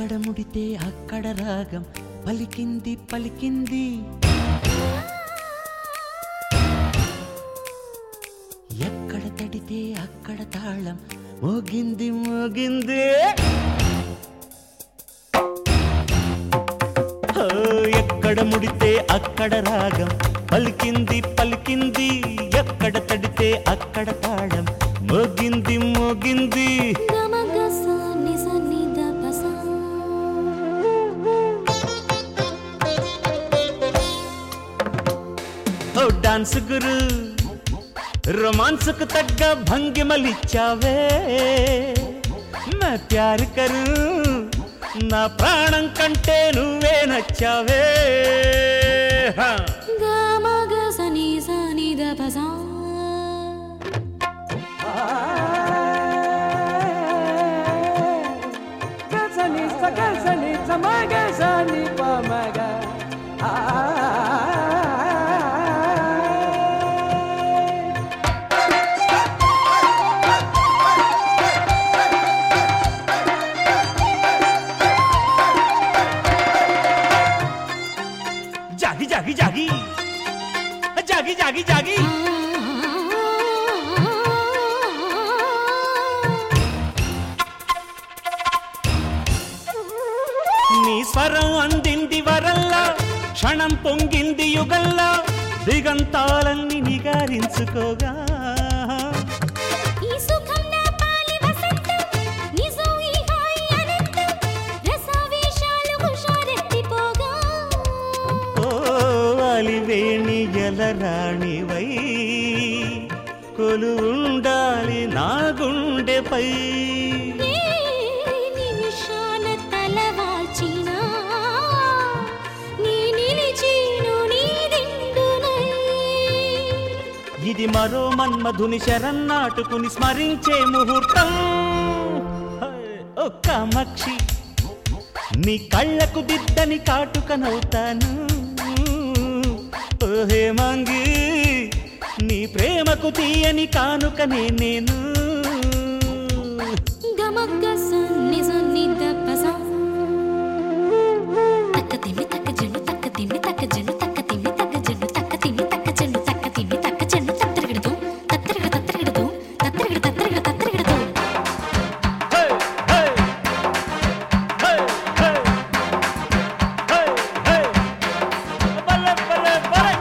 ఎక్కడ ముడితే అక్కడ రాగం పలికింది పలికింది ఎక్కడ తడితే అక్కడ తాళం మోగింది మోగింది ఓ, ఎక్కడ ముడితే అక్కడ రాగం పలికింది పలికింది ఎక్కడ తడితే అక్కడ తాళం మోగింది మోగింది గమగస నిస నిద పస ఓ డాన్స్ గురు రొమాన్స్ కు తగ్గ భంగిమలిచ్చావే నా ప్యారు కరు నా ప్రాణం కంటే నువ్వే నచ్చావే హా. గమగస నిస నిద పస Gazani, sagazani, samagazani, pamaga. జాగి జాగి జాగి జాగి జాగి జాగి నీ స్వరం అందింది వరల్లా క్షణం పొంగింది యుగల్లా దిగంతాలన్నీ నిగారించుకోగా ఈ సుఖం నా పాలి వసంతం నిజం ఈ హాయి అనంతం రసవేషాలు హుషారెత్తిపోగా ఓ అలివేణి ఎలరాణివై కొలు ఉండాలి నా గుండెపై ఏ నిమిషాన తలవాల్చినా నీ నిలిచేను నీ దిండునై ఇది మరో మన్మధుని శరన్నాటుకుని స్మరించే ముహూర్తం హై, ఓ కామాక్షి నీ కళ్ళకు దిద్దని కాటుకనవుతాను ఓహే మంగి నీ ప్రేమకు తీయని కానుకనే నేను గమగ్గ సన్ని సన్ని దప్పస తక్క తిమ్మి తక్క జన్ను తక్క తిమ్మి తక్క జన్ను తక్క తిమ్మి తక్క జన్ను తక్క తిమ్మి తక్క జన్ను తక్క తిమ్మి తక్క జన్ను తత్తరిగడదు తత్తరిగడ తత్తరిగడదు తత్తరిగడ తత్తరిగడ తత్తరిగడదు హే, హే, హే, హే, హే, హే. బలే, బలే, బలే.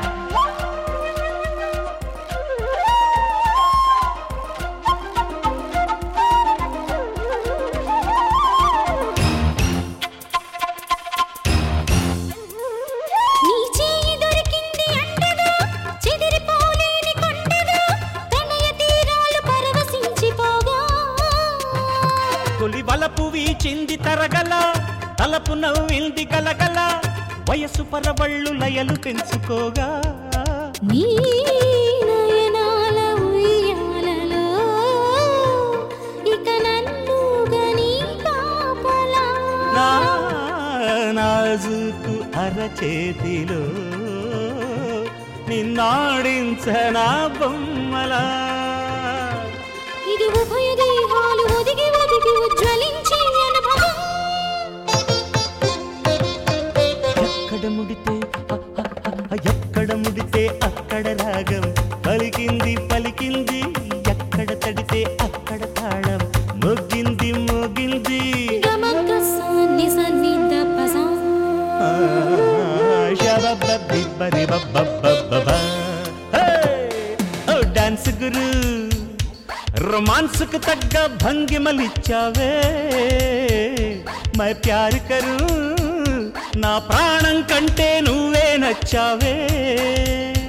నీ చేయి దొరికింది అండగా చెదిరిపోలేని కొండగా ప్రణయ తీరాలు పరవశించిపోగా తొలి వలపు వీచింది తరగల తలపు నవ్వింది గలగల వయసు పరవళ్ళు లయలు పెంచుకోగా నీ నయనాల ఉయ్యాలలో ఇక నన్ను గని కాపలా నా నాజుకు అరచేతిలో నిన్నాడించనా బొమ్మలా ఇది ఉభయ దేహాలు ఒదిగి ఒదిగి ఉజ్వలించే అనుభవం ఎక్కడ ముడితే అ, అ, అ, ఎక్కడ ముడితే అక్కడ రాగం పలికింది పలికింది ఎక్కడ తడితే అక్కడ తాళం మొగ్గింది మోగింది గమక సన్ని సన్ని దపస ఆ, షబబ్బబ్బిబ్బరి బబ్బబ్బబ్బబ్బ. హే! ఓ డాన్స్ గురు రొమాన్స్ కు తగ్గ భంగిమలిచ్చావే మై ప్యారు కరు నా ప్రాణం కంటే నువ్వే నచ్చావే